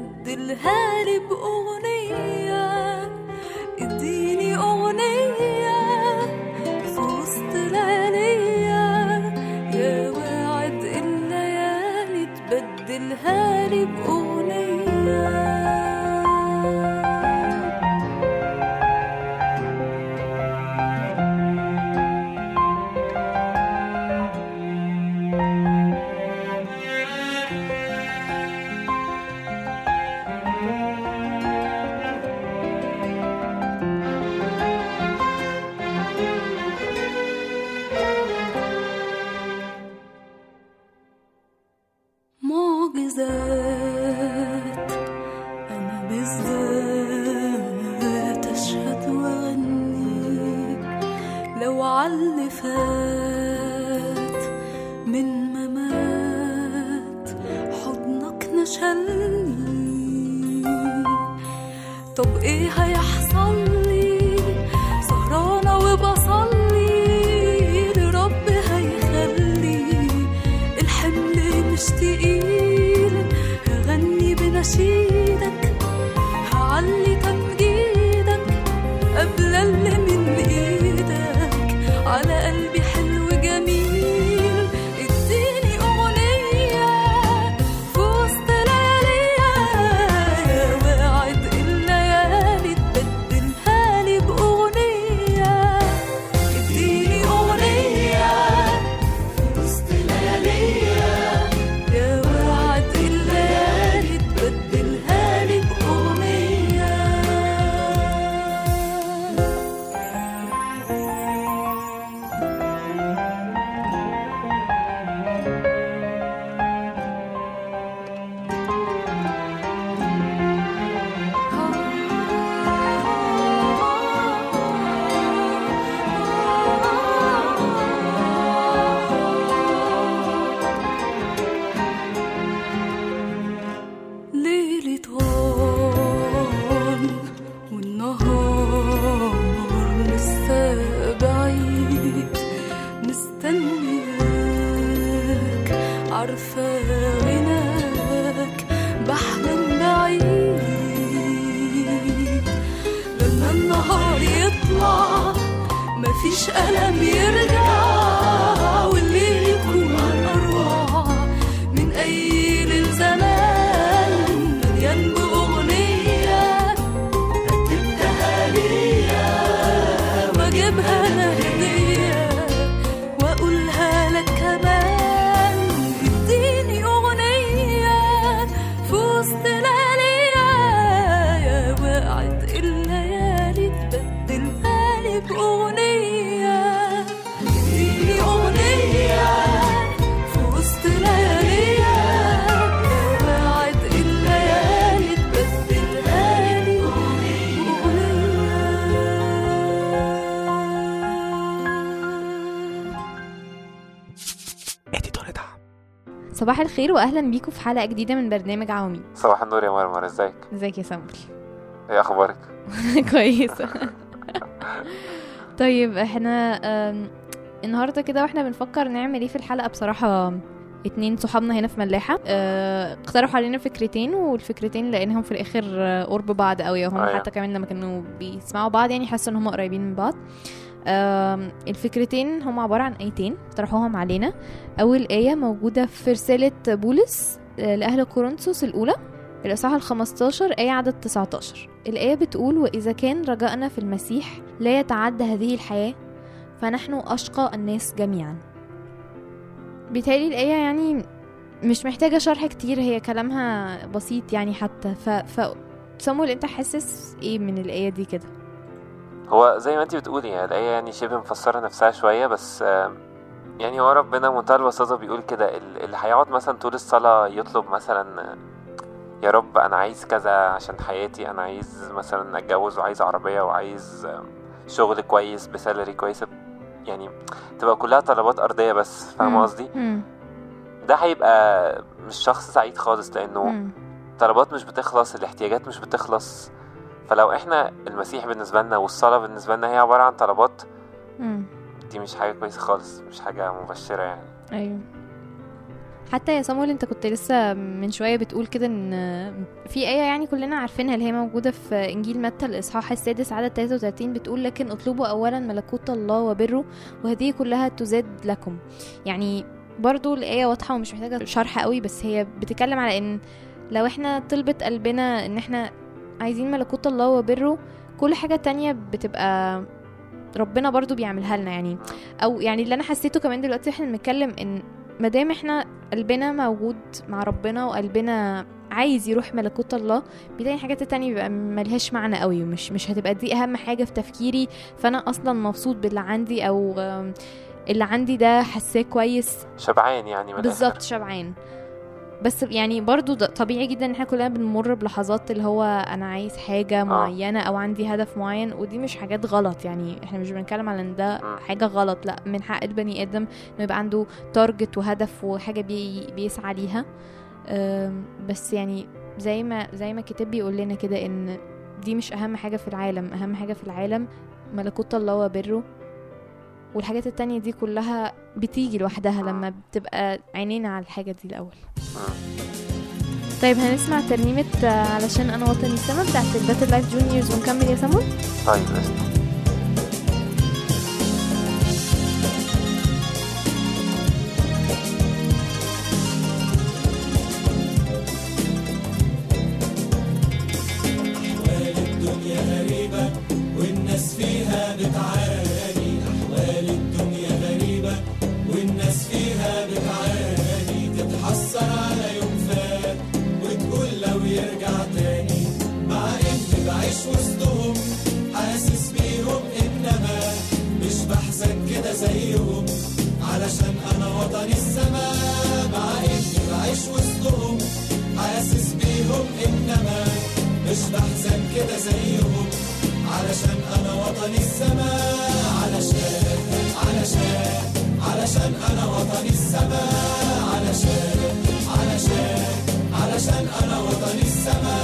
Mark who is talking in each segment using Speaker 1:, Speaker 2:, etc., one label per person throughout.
Speaker 1: بدلها لي بأغنية اديني أغنية في وسط ليالية يا واعد الليالي تبدلها لي بأغنية معجزات أنا بالذات أشهد وأغني لو عاللي فات من ممات حضنك نشلني طب ايه هيحصل لي سهرانة وبصلي لرب هيخلي الحمل مش تقيل هغني بنشيدك هعلي تمجيدك قبل اللي من ايدك على قلبي حلو جميل اديني اغنية في وسط لياليا يا واعد الليالي تبدلها لي باغنية اديني اغنية في وسط لياليا يا واعد الليالي تبدلها لي باغنية ليلي طال والنهار لسه بعيد مستنياك عارفة غناك بحلم بعيد لما النهار يطلع مفيش ألم يرجع والليل يكون أروع من أي ليل زمان مليان بأغنية رتبتها ليا وأجيبها أنا هدية وأقولها لك كمان اديني أغنية في وسط لياليا يا واعد الليالي تبدلها لي بأغنية اديني أغنية في وسط لياليا يا واعد الليالي تبدلها لي بأغنية
Speaker 2: ادي دور دعم
Speaker 3: صباح الخير واهلا بيكم في حلقه جديده من برنامج عواميد
Speaker 4: صباح النور يا مرمر ازيك
Speaker 3: ازيك يا سامبل
Speaker 4: ايه اخبارك
Speaker 3: كويسه طيب احنا آم، النهارده كده واحنا بنفكر نعمل ايه في الحلقه بصراحه اتنين صحابنا هنا في ملاحة اه، اقترحوا علينا فكرتين والفكرتين لقيناهم في الاخر اه، قرب بعض قوي هم
Speaker 4: أيوة.
Speaker 3: حتى كمان لما كانوا بيسمعوا بعض يعني حسوا ان هم قريبين من بعض آم، الفكرتين هم عبارة عن آيتين طرحوهم علينا أول آية موجودة في رسالة بولس اه، لأهل كورنثوس الأولى الإصحاح ال 15 آية عدد 19 الآية بتقول وإذا كان رجاءنا في المسيح لا يتعدى هذه الحياة فنحن أشقى الناس جميعا بيتهيألي الآية يعني مش محتاجة شرح كتير هي كلامها بسيط يعني حتى ف, ف... سامويل انت حاسس ايه من الآية دي كده
Speaker 4: هو زي ما انت بتقولي يعني الآية يعني شبه مفسرة نفسها شوية بس آه، يعني هو ربنا بمنتهى البساطة بيقول كده ال- اللي هيقعد مثلا طول الصلاة يطلب مثلا آه، يا رب أنا عايز كذا عشان حياتي أنا عايز مثلا أتجوز وعايز عربية وعايز آه، شغل كويس بسالري كويسة يعني تبقى كلها طلبات أرضية بس فاهم
Speaker 3: مم.
Speaker 4: قصدي؟
Speaker 3: مم.
Speaker 4: ده هيبقى مش شخص سعيد خالص لأنه
Speaker 3: مم.
Speaker 4: الطلبات مش بتخلص الاحتياجات مش بتخلص فلو احنا المسيح بالنسبة لنا والصلاة بالنسبة لنا هي عبارة عن طلبات
Speaker 3: مم.
Speaker 4: دي مش حاجة كويسة خالص مش حاجة مبشرة يعني
Speaker 3: ايوه حتى يا صامويل انت كنت لسه من شويه بتقول كده ان في ايه يعني كلنا عارفينها اللي هي موجوده في انجيل متى الاصحاح السادس عدد 33 بتقول لكن اطلبوا اولا ملكوت الله وبره وهذه كلها تزاد لكم يعني برضو الايه واضحه ومش محتاجه شرح قوي بس هي بتتكلم على ان لو احنا طلبت قلبنا ان احنا عايزين ملكوت الله وبره كل حاجه تانية بتبقى ربنا برضو بيعملها لنا يعني او يعني اللي انا حسيته كمان دلوقتي احنا بنتكلم ان مادام احنا قلبنا موجود مع ربنا وقلبنا عايز يروح ملكوت الله بيلاقي الحاجات التانية بيبقى ملهاش معنى قوي ومش مش هتبقى دي اهم حاجة في تفكيري فانا اصلا مبسوط باللي عندي او آم، اللي عندي ده حاساه كويس
Speaker 4: شبعان يعني من
Speaker 3: بالظبط
Speaker 4: الآخر.
Speaker 3: شبعان بس يعني برضو ده طبيعي جدا ان احنا كلنا بنمر بلحظات اللي هو انا عايز حاجة معينة او عندي هدف معين ودي مش حاجات غلط يعني احنا مش بنتكلم على ان ده
Speaker 4: مم.
Speaker 3: حاجة غلط لا من حق البني ادم انه يبقى عنده تارجت وهدف وحاجة بي بيسعى ليها أم، بس يعني زي ما زي ما الكتاب بيقول لنا كده ان دي مش اهم حاجة في العالم اهم حاجة في العالم ملكوت الله وبره والحاجات التانية دي كلها بتيجي لوحدها لما بتبقى عينينا على الحاجة دي الأول
Speaker 4: مم.
Speaker 3: طيب هنسمع ترنيمة آه، علشان أنا وطني السما بتاعت الباتل لايف جونيورز ونكمل يا سمون
Speaker 4: طيب قشطة.
Speaker 2: الدنيا غريبة والناس فيها بتعاني أحوال الدنيا غريبة والناس فيها بتعاني تتحسر على يوم فات وتقول لو يرجع تاني مع إني بعيش وسطهم حاسس بيهم إنما مش بحزن كده زيهم علشان أنا وطني السما مع إني بعيش وسطهم حاسس بيهم إنما مش بحزن كده زيهم علشان انا وطني السما علشان علشان علشان انا وطني السما علشان علشان علشان انا وطني السما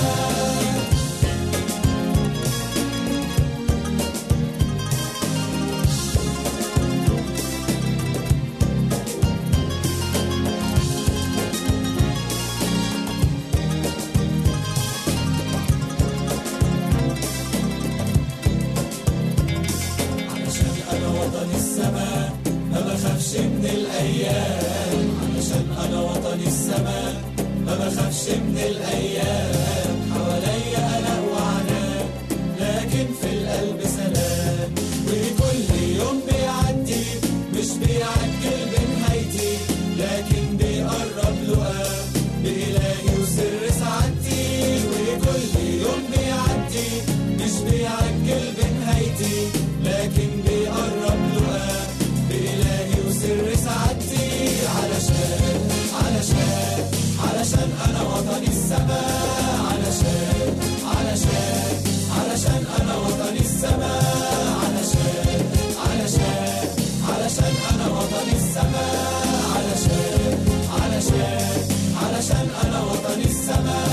Speaker 2: علشان انا وطني السما ما بخافش من الايام علشان انا وطني السما ما بخافش من الايام حواليا انا وعناء لكن في القلب سلام وكل يوم بيعدي مش بيعجل بنهايتي لكن بيقرب لقاه بإلهي وسر سعادتي وكل يوم بيعدي مش بيعجل بنهايتي لكن بيقرب لقاه بإلهي وسر سعادتي علشان علشان علشان أنا وطني السما علشان علشان علشان أنا وطني السما علشان علشان علشان أنا وطني السما علشان علشان علشان أنا وطني السما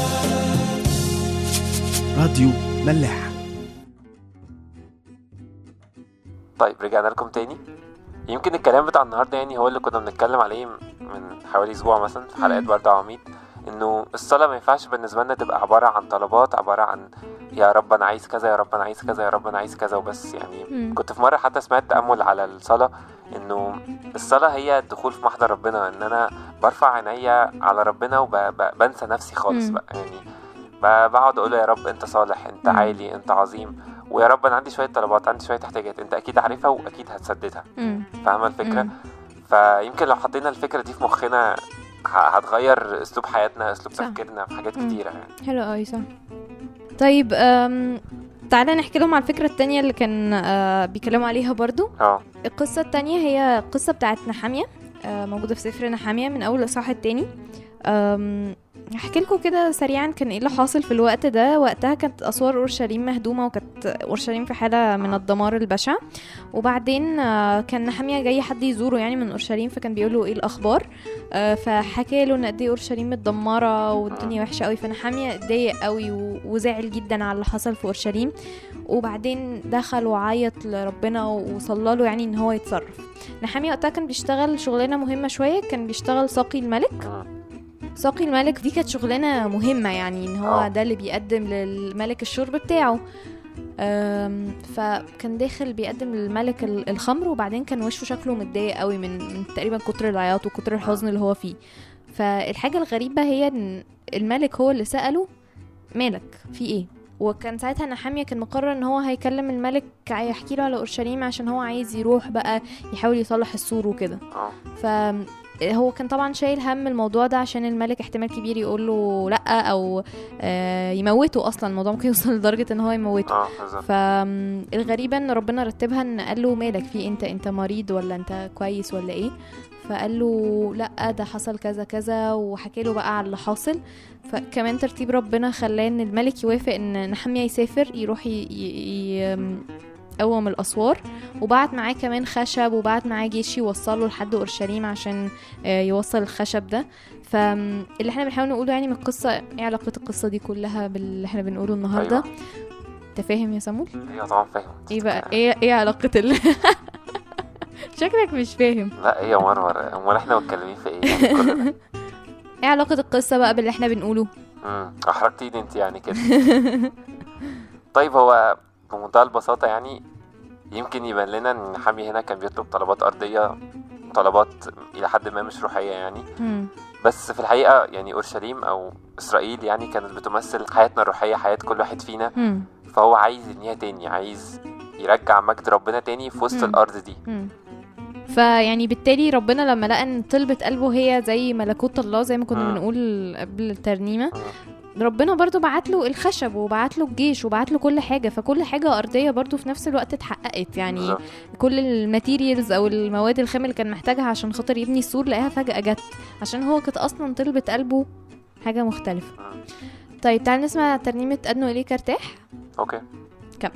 Speaker 5: راديو ملاح
Speaker 4: طيب رجعنا لكم تاني يمكن الكلام بتاع النهارده يعني هو اللي كنا بنتكلم عليه من حوالي اسبوع مثلا في حلقات
Speaker 3: مم.
Speaker 4: برضه عواميد انه الصلاه ما ينفعش بالنسبه لنا تبقى عباره عن طلبات عباره عن يا رب انا عايز كذا يا رب انا عايز كذا يا رب انا عايز كذا وبس يعني
Speaker 3: مم.
Speaker 4: كنت في مره حتى سمعت تامل على الصلاه انه الصلاه هي الدخول في محضر ربنا ان انا برفع عينيا على ربنا وبنسى نفسي خالص
Speaker 3: مم.
Speaker 4: بقى يعني ب- بقعد اقول له يا رب انت صالح انت
Speaker 3: مم.
Speaker 4: عالي انت عظيم ويا رب انا عندي شويه طلبات عندي شويه احتياجات انت اكيد عارفها واكيد هتسددها
Speaker 3: مم.
Speaker 4: فاهمه الفكره
Speaker 3: مم.
Speaker 4: فيمكن لو حطينا الفكره دي في مخنا ه- هتغير اسلوب حياتنا اسلوب
Speaker 3: صح.
Speaker 4: تفكيرنا في حاجات
Speaker 3: مم.
Speaker 4: كتيره يعني
Speaker 3: حلو قوي صح طيب أم... تعالى نحكي لهم على الفكرة التانية اللي كان آه بيكلموا عليها برضو
Speaker 4: اه
Speaker 3: القصة التانية هي القصة بتاعت نحامية آه موجودة في سفر نحامية من أول الإصحاح التاني أم... هحكي لكم كده سريعا كان ايه اللي حاصل في الوقت ده وقتها كانت اسوار اورشليم مهدومه وكانت اورشليم في حاله من الدمار البشع وبعدين آه، كان نحمية جاي حد يزوره يعني من اورشليم فكان بيقول له ايه الاخبار آه، فحكى له ان قد ايه اورشليم متدمره والدنيا وحشه قوي فنحمية اتضايق قوي و- وزعل جدا على اللي حصل في اورشليم وبعدين دخل وعيط لربنا وصلى له يعني ان هو يتصرف نحمية وقتها كان بيشتغل شغلانه مهمه شويه كان بيشتغل ساقي الملك
Speaker 4: مم.
Speaker 3: ساقي الملك دي كانت شغلانه مهمه يعني ان هو
Speaker 4: آه.
Speaker 3: ده اللي بيقدم للملك الشرب بتاعه أم، فكان داخل بيقدم للملك ال- الخمر وبعدين كان وشه شكله متضايق قوي من من تقريبا كتر العياط وكتر الحزن اللي هو فيه فالحاجه الغريبه هي ان الملك هو اللي ساله مالك في ايه وكان ساعتها نحامية كان مقرر ان هو هيكلم الملك هيحكي له على اورشليم عشان هو عايز يروح بقى يحاول يصلح السور وكده
Speaker 4: اه
Speaker 3: فهو كان طبعا شايل هم الموضوع ده عشان الملك احتمال كبير يقول له لا او آه، يموته اصلا الموضوع ممكن يوصل لدرجه ان هو يموته
Speaker 4: اه بالظبط
Speaker 3: فالغريبه ان ربنا رتبها ان قال له مالك في انت انت مريض ولا انت كويس ولا ايه فقال له لا ده حصل كذا كذا وحكى له بقى على اللي حاصل فكمان ترتيب ربنا خلاه ان الملك يوافق ان نحمية يسافر يروح ي... ي... ي... قوم الاسوار وبعت معاه كمان خشب وبعت معاه جيش يوصله لحد اورشليم عشان آه، يوصل الخشب ده فاللي احنا بنحاول نقوله يعني من القصه ايه علاقه القصه دي كلها باللي احنا بنقوله النهارده
Speaker 4: أيوة.
Speaker 3: انت فاهم يا سامول
Speaker 4: ايوه طبعا فاهم
Speaker 3: ايه بقى ايه ايه علاقه ال شكلك مش فاهم
Speaker 4: لا ايه يا مرمر امال احنا متكلمين في ايه يعني كل ده
Speaker 3: ايه علاقه القصه بقى باللي احنا بنقوله
Speaker 4: امم احرجتيني انت يعني كده طيب هو بمنتهى البساطة يعني يمكن يبان لنا ان حامي هنا كان بيطلب طلبات أرضية طلبات إلى حد ما مش روحية يعني
Speaker 3: مم.
Speaker 4: بس في الحقيقة يعني أورشليم أو إسرائيل يعني كانت بتمثل حياتنا الروحية حياة كل واحد فينا
Speaker 3: مم.
Speaker 4: فهو عايز يبنيها تاني عايز يرجع مجد ربنا تاني في وسط
Speaker 3: مم.
Speaker 4: الأرض دي
Speaker 3: مم. فيعني بالتالي ربنا لما لقى ان طلبة قلبه هي زي ملكوت الله زي ما كنا
Speaker 4: مم.
Speaker 3: بنقول قبل الترنيمة
Speaker 4: مم.
Speaker 3: ربنا برضو بعت له الخشب وبعت له الجيش وبعت له كل حاجة فكل حاجة أرضية برضو في نفس الوقت اتحققت يعني
Speaker 4: بالظبط.
Speaker 3: كل الماتيريالز أو المواد الخام اللي كان محتاجها عشان خاطر يبني السور لقاها فجأة جت عشان هو كانت أصلا طلبة قلبه حاجة مختلفة
Speaker 4: مم.
Speaker 3: طيب تعال نسمع ترنيمة أدنو إليك ارتاح
Speaker 4: أوكي
Speaker 3: كمل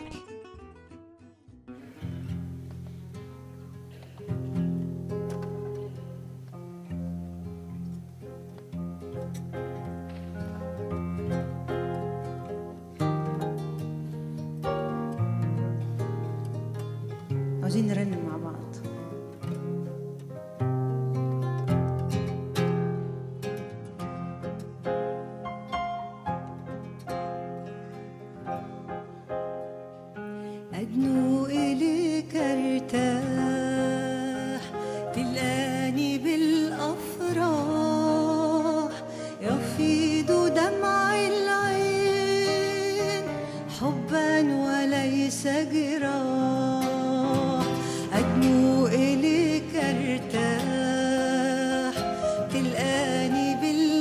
Speaker 5: عاوزين نرنم مع بعض أدنو إليك ارتاح تلقاني بالأفراح يفيض دمع العين حبا وليس جراح أدنو إليك ارتاح تلقاني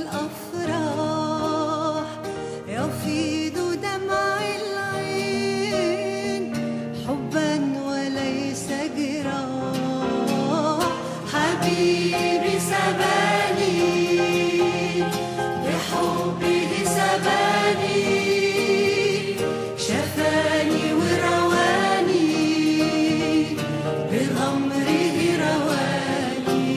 Speaker 5: بالأفراح يفيض دمع العين حبا وليس جراح حبيبي سباني بحبه سباني شفاني ورواني بغمره رواني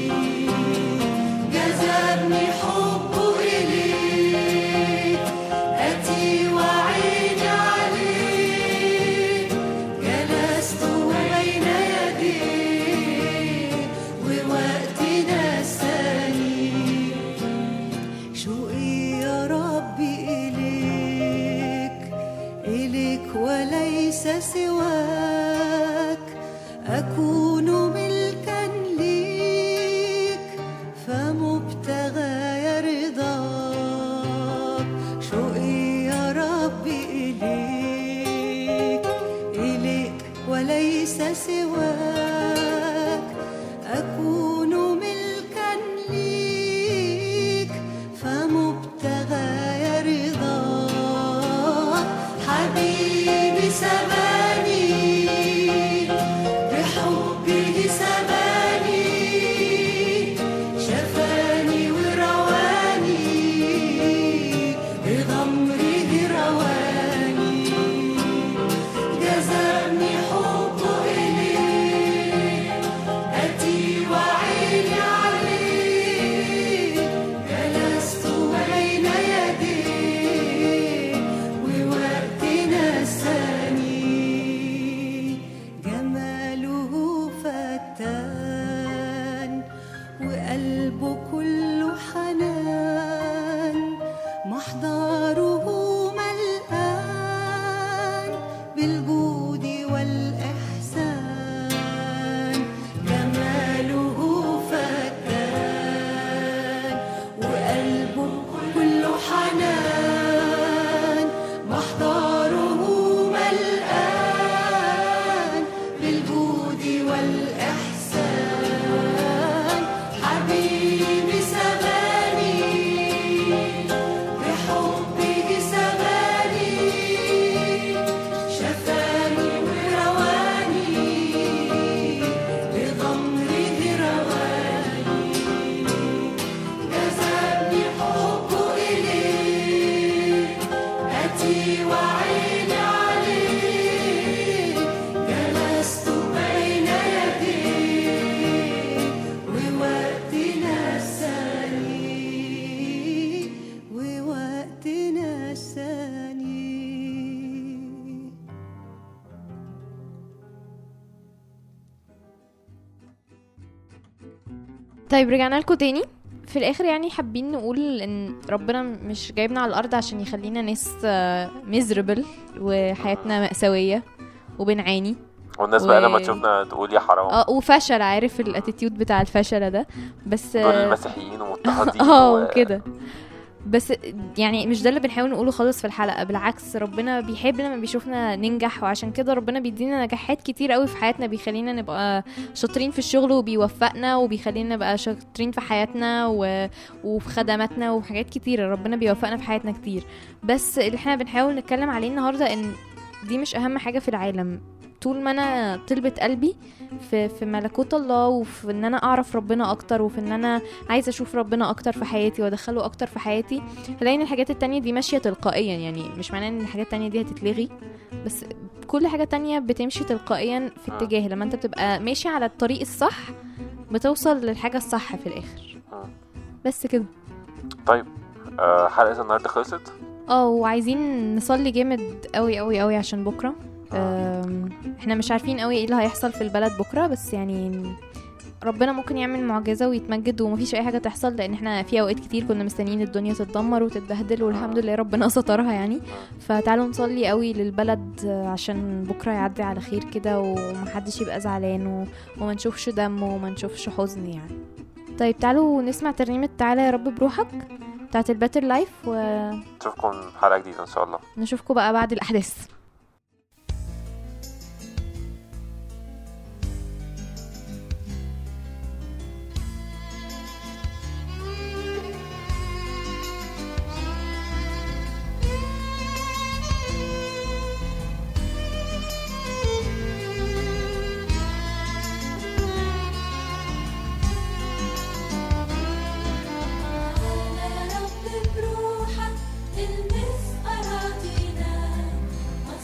Speaker 5: جذبني حبه إليك أتي وعيني عليك جلست بين يديك ووقتي نساني شوقي يا ربي إليك إليك وليس سواك أكون ملكا ليك فمبتغى رضاك شوقي يا ربي إليك إليك وليس سواك أكون ملكا ليك فمبتغى رضاك حبيبي سباني بحبه سباني شفاني ورواني قلبي وعيني عليك جلست بين يديك ووقتنا الثاني ووقتنا الثاني
Speaker 3: طيب رجعنا لكم تاني في الاخر يعني حابين نقول ان ربنا مش جايبنا على الارض عشان يخلينا ناس ميزربل وحياتنا مأساوية وبنعاني
Speaker 4: والناس
Speaker 3: و-
Speaker 4: بقى لما تشوفنا تقول يا حرام
Speaker 3: اه وفشل عارف الاتيتيود بتاع الفشل ده بس
Speaker 4: دول المسيحيين ومضطهدين
Speaker 3: اه
Speaker 4: و-
Speaker 3: وكده بس يعني مش ده اللي بنحاول نقوله خالص في الحلقه بالعكس ربنا بيحب لما بيشوفنا ننجح وعشان كده ربنا بيدينا نجاحات كتير قوي في حياتنا بيخلينا نبقى شاطرين في الشغل وبيوفقنا وبيخلينا نبقى شاطرين في حياتنا و... وفي خدماتنا وحاجات كتيره ربنا بيوفقنا في حياتنا كتير بس اللي احنا بنحاول نتكلم عليه النهارده ان دي مش اهم حاجه في العالم طول ما انا طلبة قلبي في في ملكوت الله وفي ان انا اعرف ربنا اكتر وفي ان انا عايزه اشوف ربنا اكتر في حياتي وادخله اكتر في حياتي هلاقي ان الحاجات التانية دي ماشيه تلقائيا يعني مش معناه ان الحاجات التانية دي هتتلغي بس كل حاجه تانية بتمشي تلقائيا في اتجاه لما انت بتبقى ماشي على الطريق الصح بتوصل للحاجه الصح في الاخر
Speaker 4: مم.
Speaker 3: بس كده
Speaker 4: طيب آه، حلقة النهاردة خلصت
Speaker 3: اه وعايزين نصلي جامد قوي قوي قوي عشان بكره أم، احنا مش عارفين قوي ايه اللي هيحصل في البلد بكره بس يعني ربنا ممكن يعمل معجزة ويتمجد ومفيش أي حاجة تحصل لأن احنا في أوقات كتير كنا مستنيين الدنيا تتدمر وتتبهدل والحمد لله ربنا سترها يعني فتعالوا نصلي قوي للبلد آه، عشان بكرة يعدي على خير كده ومحدش يبقى زعلان و... وما نشوفش دم وما نشوفش حزن يعني طيب تعالوا نسمع ترنيمة تعالى يا رب بروحك بتاعت الباتر لايف ونشوفكم
Speaker 4: نشوفكم حلقة جديدة إن شاء الله
Speaker 3: بقى بعد الأحداث
Speaker 1: تعالى يا رب بروحك المس أراضينا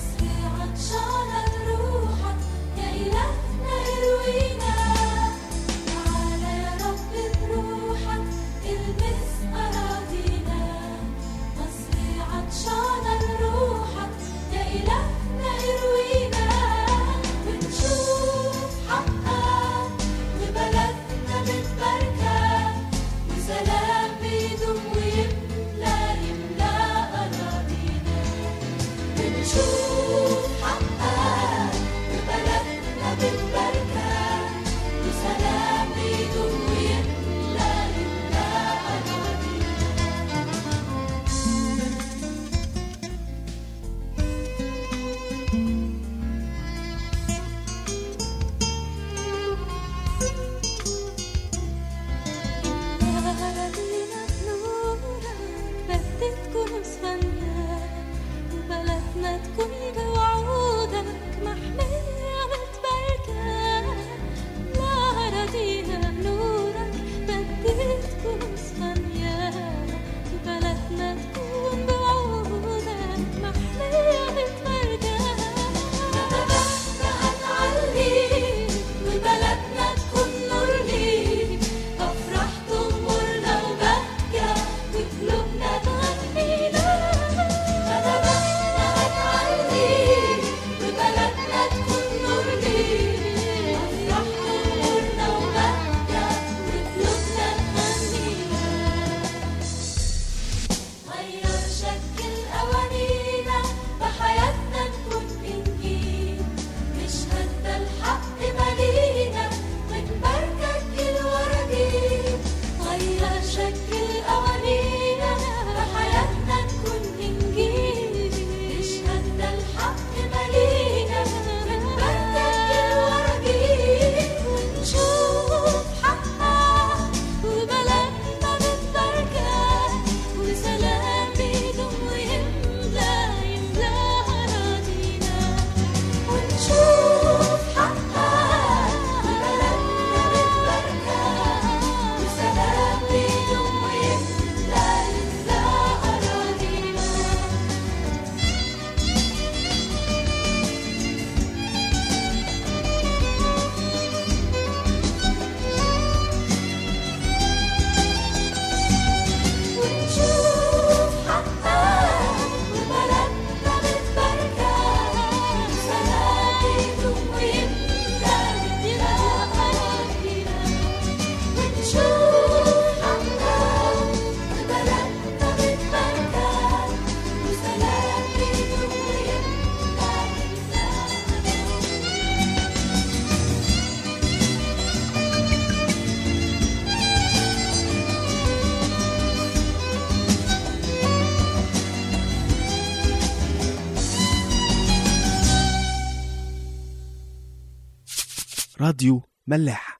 Speaker 6: راديو ملاح